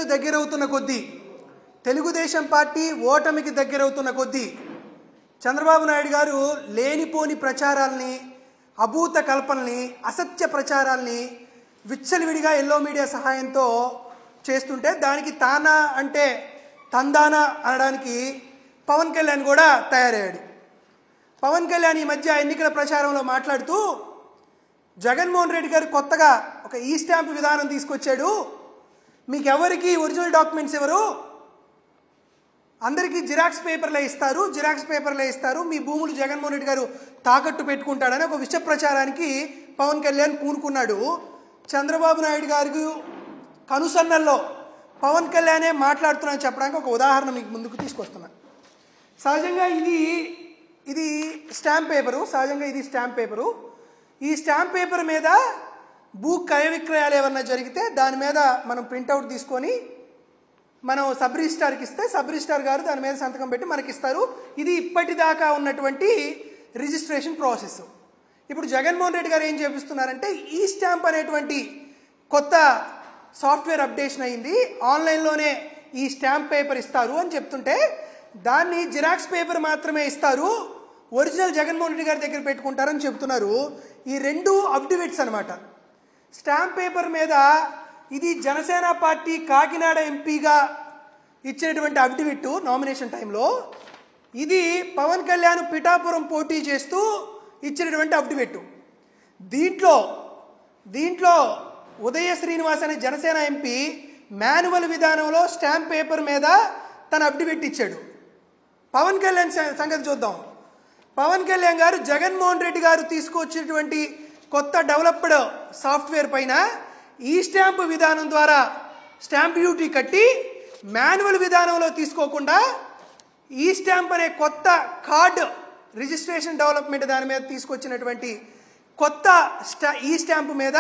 దగ్గరవుతున్న కొద్దీ తెలుగుదేశం పార్టీ ఓటమికి దగ్గరవుతున్న కొద్దీ చంద్రబాబు నాయుడు గారు లేనిపోని ప్రచారాల్ని అభూత కల్పనల్ని అసత్య ప్రచారాల్ని విచ్చలవిడిగా ఎల్లో మీడియా సహాయంతో చేస్తుంటే దానికి తానా అంటే తందానా అనడానికి పవన్ కళ్యాణ్ కూడా తయారయ్యాడు పవన్ కళ్యాణ్ ఈ మధ్య ఎన్నికల ప్రచారంలో మాట్లాడుతూ జగన్మోహన్ రెడ్డి గారు కొత్తగా ఒక ఈ స్టాంప్ విధానం తీసుకొచ్చాడు మీకు ఎవరికి ఒరిజినల్ డాక్యుమెంట్స్ ఎవరు అందరికీ జిరాక్స్ పేపర్లే ఇస్తారు జిరాక్స్ పేపర్లే ఇస్తారు మీ భూములు జగన్మోహన్ రెడ్డి గారు తాకట్టు పెట్టుకుంటాడని ఒక విష ప్రచారానికి పవన్ కళ్యాణ్ పూనుకున్నాడు చంద్రబాబు నాయుడు గారికి కనుసన్నల్లో పవన్ కళ్యాణే మాట్లాడుతున్నాను చెప్పడానికి ఒక ఉదాహరణ మీకు ముందుకు తీసుకొస్తున్నా సహజంగా ఇది ఇది స్టాంప్ పేపరు సహజంగా ఇది స్టాంప్ పేపరు ఈ స్టాంప్ పేపర్ మీద భూ క్రయ విక్రయాలు ఏమన్నా జరిగితే దాని మీద మనం ప్రింటౌట్ తీసుకొని మనం సబ్ రిజిస్టార్కి ఇస్తే సబ్ రిజిస్టార్ గారు దాని మీద సంతకం పెట్టి మనకి ఇస్తారు ఇది ఇప్పటిదాకా ఉన్నటువంటి రిజిస్ట్రేషన్ ప్రాసెస్ ఇప్పుడు జగన్మోహన్ రెడ్డి గారు ఏం చేపిస్తున్నారంటే ఈ స్టాంప్ అనేటువంటి కొత్త సాఫ్ట్వేర్ అప్డేషన్ అయింది ఆన్లైన్లోనే ఈ స్టాంప్ పేపర్ ఇస్తారు అని చెప్తుంటే దాన్ని జిరాక్స్ పేపర్ మాత్రమే ఇస్తారు ఒరిజినల్ జగన్మోహన్ రెడ్డి గారి దగ్గర పెట్టుకుంటారని చెప్తున్నారు ఈ రెండు అప్డివేట్స్ అనమాట స్టాంప్ పేపర్ మీద ఇది జనసేన పార్టీ కాకినాడ ఎంపీగా ఇచ్చినటువంటి అఫిడవిట్ నామినేషన్ టైంలో ఇది పవన్ కళ్యాణ్ పిఠాపురం పోటీ చేస్తూ ఇచ్చినటువంటి అఫిడవిట్ దీంట్లో దీంట్లో ఉదయ శ్రీనివాస్ అనే జనసేన ఎంపీ మాన్యువల్ విధానంలో స్టాంప్ పేపర్ మీద తన అఫిడవిట్ ఇచ్చాడు పవన్ కళ్యాణ్ స- సంగతి చూద్దాం పవన్ కళ్యాణ్ గారు జగన్మోహన్ రెడ్డి గారు తీసుకొచ్చినటువంటి కొత్త డెవలప్డ్ సాఫ్ట్వేర్ పైన ఈ స్టాంప్ విధానం ద్వారా స్టాంప్ డ్యూటీ కట్టి మాన్యువల్ విధానంలో తీసుకోకుండా ఈ స్టాంప్ అనే కొత్త కార్డ్ రిజిస్ట్రేషన్ డెవలప్మెంట్ దాని మీద తీసుకొచ్చినటువంటి కొత్త స్టా ఈ స్టాంప్ మీద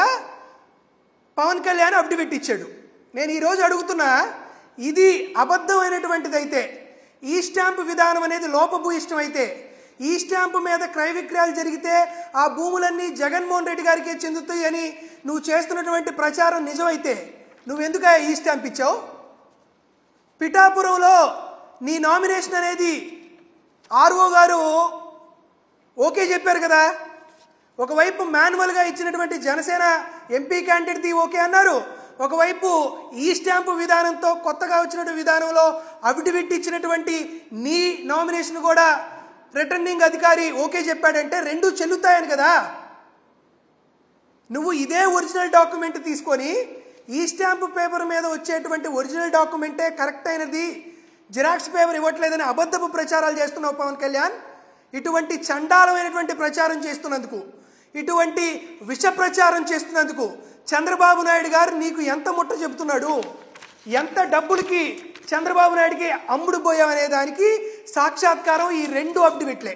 పవన్ కళ్యాణ్ అఫిడవిట్ ఇచ్చాడు నేను ఈరోజు అడుగుతున్నా ఇది అబద్ధమైనటువంటిది అయితే ఈ స్టాంపు విధానం అనేది లోపభూయిష్టం అయితే ఈ స్టాంపు మీద క్రయ విక్రయాలు జరిగితే ఆ భూములన్నీ జగన్మోహన్ రెడ్డి గారికే చెందుతాయి అని నువ్వు చేస్తున్నటువంటి ప్రచారం నిజమైతే నువ్వెందుకు ఈ స్టాంప్ ఇచ్చావు పిఠాపురంలో నీ నామినేషన్ అనేది ఆర్ఓ గారు ఓకే చెప్పారు కదా ఒకవైపు మాన్యువల్గా ఇచ్చినటువంటి జనసేన ఎంపీ క్యాండిడేట్ది ఓకే అన్నారు ఒకవైపు ఈ స్టాంపు విధానంతో కొత్తగా వచ్చినటువంటి విధానంలో అఫిడవిట్ ఇచ్చినటువంటి నీ నామినేషన్ కూడా రిటర్నింగ్ అధికారి ఓకే చెప్పాడంటే రెండు చెల్లుతాయని కదా నువ్వు ఇదే ఒరిజినల్ డాక్యుమెంట్ తీసుకొని ఈ స్టాంపు పేపర్ మీద వచ్చేటువంటి ఒరిజినల్ డాక్యుమెంటే కరెక్ట్ అయినది జిరాక్స్ పేపర్ ఇవ్వట్లేదని అబద్ధపు ప్రచారాలు చేస్తున్నావు పవన్ కళ్యాణ్ ఇటువంటి చండాలమైనటువంటి ప్రచారం చేస్తున్నందుకు ఇటువంటి విష ప్రచారం చేస్తున్నందుకు చంద్రబాబు నాయుడు గారు నీకు ఎంత ముట్ట చెబుతున్నాడు ఎంత డబ్బులకి చంద్రబాబు నాయుడికి అమ్ముడు పోయావనే దానికి సాక్షాత్కారం ఈ రెండు అఫిడవిట్లే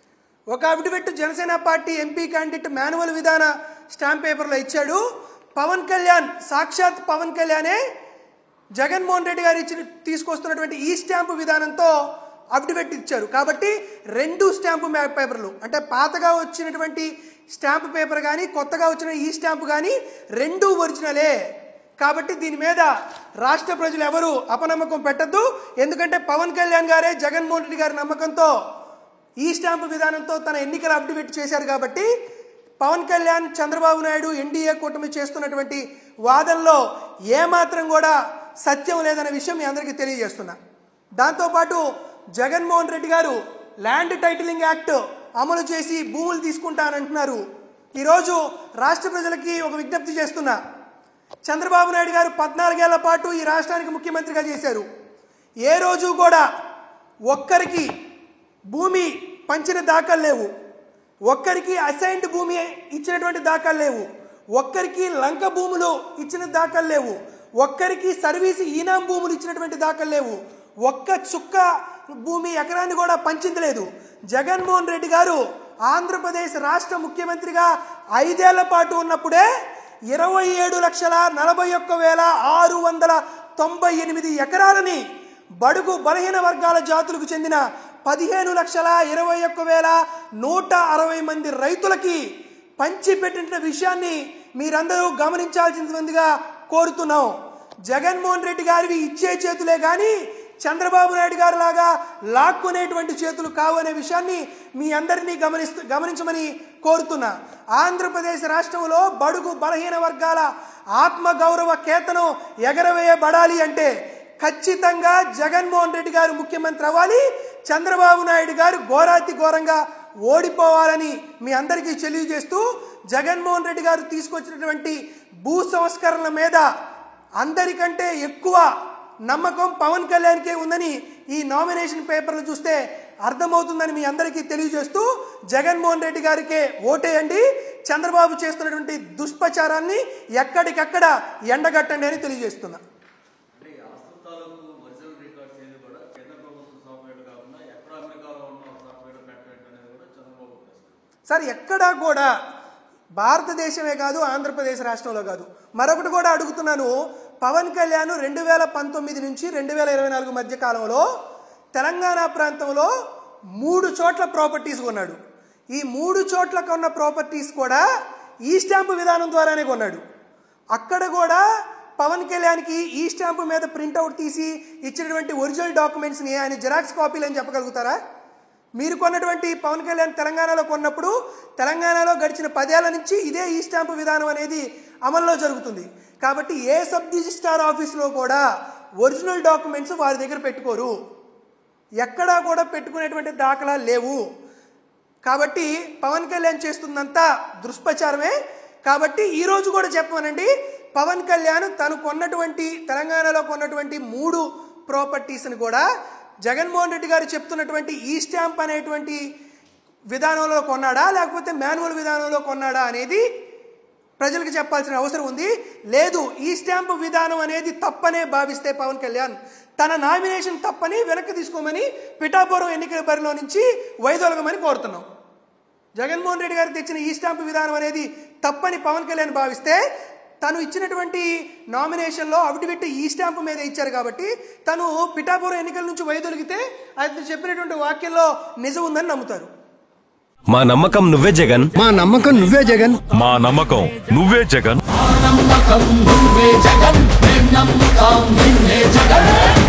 ఒక affidavit Janasena party MP candidate manual విధాన స్టాంప్ పేపర్లో ఇచ్చాడు పవన్ కళ్యాణ్ సాక్షాత్ పవన్ కళ్యాణే జగన్మోహన్ రెడ్డి గారు ఇచ్చిన తీసుకొస్తున్నటువంటి ఈ స్టాంపు విధానంతో అఫిడవిట్ ఇచ్చారు కాబట్టి రెండు స్టాంపు మ్యా- పేపర్లు అంటే పాతగా వచ్చినటువంటి స్టాంపు పేపర్ కానీ కొత్తగా వచ్చిన ఈ స్టాంపు కానీ రెండు ఒరిజినలే కాబట్టి దీని మీద రాష్ట్ర ప్రజలు ఎవరు అపనమ్మకం పెట్టద్దు ఎందుకంటే పవన్ కళ్యాణ్ గారే జగన్మోహన్ రెడ్డి గారి నమ్మకంతో ఈ స్టాంపు విధానంతో తన ఎన్నికల అప్డేట్ చేశారు కాబట్టి పవన్ కళ్యాణ్ చంద్రబాబు నాయుడు ఎన్డీఏ కూటమి చేస్తున్నటువంటి వాదనలో ఏమాత్రం కూడా సత్యం లేదనే విషయం మీ అందరికీ తెలియజేస్తున్నా దాంతోపాటు జగన్మోహన్ రెడ్డి గారు ల్యాండ్ టైటిలింగ్ యాక్ట్ అమలు చేసి భూములు తీసుకుంటానంటున్నారు ఈరోజు రాష్ట్ర ప్రజలకి ఒక విజ్ఞప్తి చేస్తున్నా చంద్రబాబు నాయుడు గారు పద్నాలుగేళ్ల పాటు ఈ రాష్ట్రానికి ముఖ్యమంత్రిగా చేశారు ఏ రోజు కూడా ఒక్కరికి భూమి పంచిన దాఖలు లేవు ఒక్కరికి అసైన్డ్ భూమి ఇచ్చినటువంటి దాఖలు లేవు ఒక్కరికి లంక భూములు ఇచ్చిన దాఖలు లేవు ఒక్కరికి సర్వీస్ ఈనాం భూములు ఇచ్చినటువంటి దాఖలు లేవు ఒక్క చుక్క భూమి ఎకరాన్ని కూడా పంచింది లేదు జగన్మోహన్ రెడ్డి గారు ఆంధ్రప్రదేశ్ రాష్ట్ర ముఖ్యమంత్రిగా ఐదేళ్ల పాటు ఉన్నప్పుడే ఇరవై ఏడు లక్షల నలభై ఒక్క వేల ఆరు వందల తొంభై ఎనిమిది ఎకరాలని బడుగు బలహీన వర్గాల జాతులకు చెందిన పదిహేను లక్షల ఇరవై ఒక్క వేల నూట అరవై మంది రైతులకి పంచిపెట్టిన విషయాన్ని మీరందరూ గమనించాల్సిందిగా కోరుతున్నాం జగన్మోహన్ రెడ్డి గారివి ఇచ్చే చేతులే కానీ చంద్రబాబు నాయుడు గారు లాగా లాక్కునేటువంటి చేతులు కావు అనే విషయాన్ని మీ అందరినీ గమనిస్తూ గమనించమని కోరుతున్నా ఆంధ్రప్రదేశ్ రాష్ట్రంలో బడుగు బలహీన వర్గాల ఆత్మగౌరవ కేతనం ఎగరవేయబడాలి అంటే ఖచ్చితంగా జగన్మోహన్ రెడ్డి గారు ముఖ్యమంత్రి అవ్వాలి చంద్రబాబు నాయుడు గారు ఘోరాతి ఘోరంగా ఓడిపోవాలని మీ అందరికీ తెలియజేస్తూ జగన్మోహన్ రెడ్డి గారు తీసుకొచ్చినటువంటి భూ సంస్కరణల మీద అందరికంటే ఎక్కువ నమ్మకం పవన్ కళ్యాణ్కే ఉందని ఈ నామినేషన్ పేపర్లు చూస్తే అర్థమవుతుందని మీ అందరికీ తెలియజేస్తూ జగన్మోహన్ రెడ్డి గారికే ఓటేయండి చంద్రబాబు చేస్తున్నటువంటి దుష్ప్రచారాన్ని ఎక్కడికక్కడ ఎండగట్టండి అని తెలియజేస్తున్నా అంటే ఈ ఆస్తుల తాలూకు ఒరిజినల్ రికార్డ్స్ ఏది కూడా కేంద్ర ప్రభుత్వ సాఫ్ట్వేర్ కాకుండా ఎక్కడ అమెరికాలో ఉన్న సాఫ్ట్వేర్ పెట్టడం అనేది కూడా చంద్రబాబు ఉద్దేశం సార్ ఎక్కడా కూడా భారతదేశమే కాదు ఆంధ్రప్రదేశ్ రాష్ట్రంలో కాదు మరొకటి కూడా అడుగుతున్నాను పవన్ కళ్యాణ్ రెండు వేల పంతొమ్మిది నుంచి రెండు వేల ఇరవై నాలుగు మధ్య కాలంలో తెలంగాణ ప్రాంతంలో మూడు చోట్ల ప్రాపర్టీస్ కొన్నాడు ఈ మూడు చోట్ల కొన్న ప్రాపర్టీస్ కూడా ఈ స్టాంపు విధానం ద్వారానే కొన్నాడు అక్కడ కూడా పవన్ కళ్యాణ్కి ఈ స్టాంపు మీద ప్రింట్అవుట్ తీసి ఇచ్చినటువంటి ఒరిజినల్ డాక్యుమెంట్స్ని ఆయన జిరాక్స్ కాపీలు అని చెప్పగలుగుతారా మీరు కొన్నటువంటి పవన్ కళ్యాణ్ తెలంగాణలో కొన్నప్పుడు తెలంగాణలో గడిచిన పదేళ్ల నుంచి ఇదే ఈ స్టాంపు విధానం అనేది అమల్లో జరుగుతుంది కాబట్టి ఏ సబ్ రిజిస్ట్రార్ ఆఫీస్లో కూడా ఒరిజినల్ డాక్యుమెంట్స్ వారి దగ్గర పెట్టుకోరు ఎక్కడా కూడా పెట్టుకునేటువంటి దాఖలాలు లేవు కాబట్టి పవన్ కళ్యాణ్ చేస్తుందంతా దుష్ప్రచారమే కాబట్టి ఈ రోజు కూడా చెప్పమనండి పవన్ కళ్యాణ్ తను కొన్నటువంటి తెలంగాణలో కొన్నటువంటి మూడు ప్రాపర్టీస్ని కూడా జగన్మోహన్ రెడ్డి గారు చెప్తున్నటువంటి ఈ స్టాంప్ అనేటువంటి విధానంలో కొన్నాడా లేకపోతే మాన్యువల్ విధానంలో కొన్నాడా అనేది ప్రజలకు చెప్పాల్సిన అవసరం ఉంది లేదు ఈ స్టాంపు విధానం అనేది తప్పనే భావిస్తే పవన్ కళ్యాణ్ తన నామినేషన్ తప్పని వెనక్కి తీసుకోమని పిఠాపురం ఎన్నికల బరిలో నుంచి వైదొలగమని కోరుతున్నాం జగన్మోహన్ రెడ్డి గారు తెచ్చిన ఈ స్టాంపు విధానం అనేది తప్పని పవన్ కళ్యాణ్ భావిస్తే తను ఇచ్చినటువంటి నామినేషన్లో అవిటివిట్టి ఈ స్టాంపు మీద ఇచ్చారు కాబట్టి తను పిఠాపురం ఎన్నికల నుంచి వైదొలిగితే అది చెప్పినటువంటి వాక్యంలో నిజం ఉందని నమ్ముతారు మా నమ్మకం నువ్వే జగన్ మా నమ్మకం నువ్వే జగన్ మా నమ్మకం నువ్వే జగన్ నమ్మకం నువ్వే జగన్ మేం నమ్ముతాం నిన్నే జగన్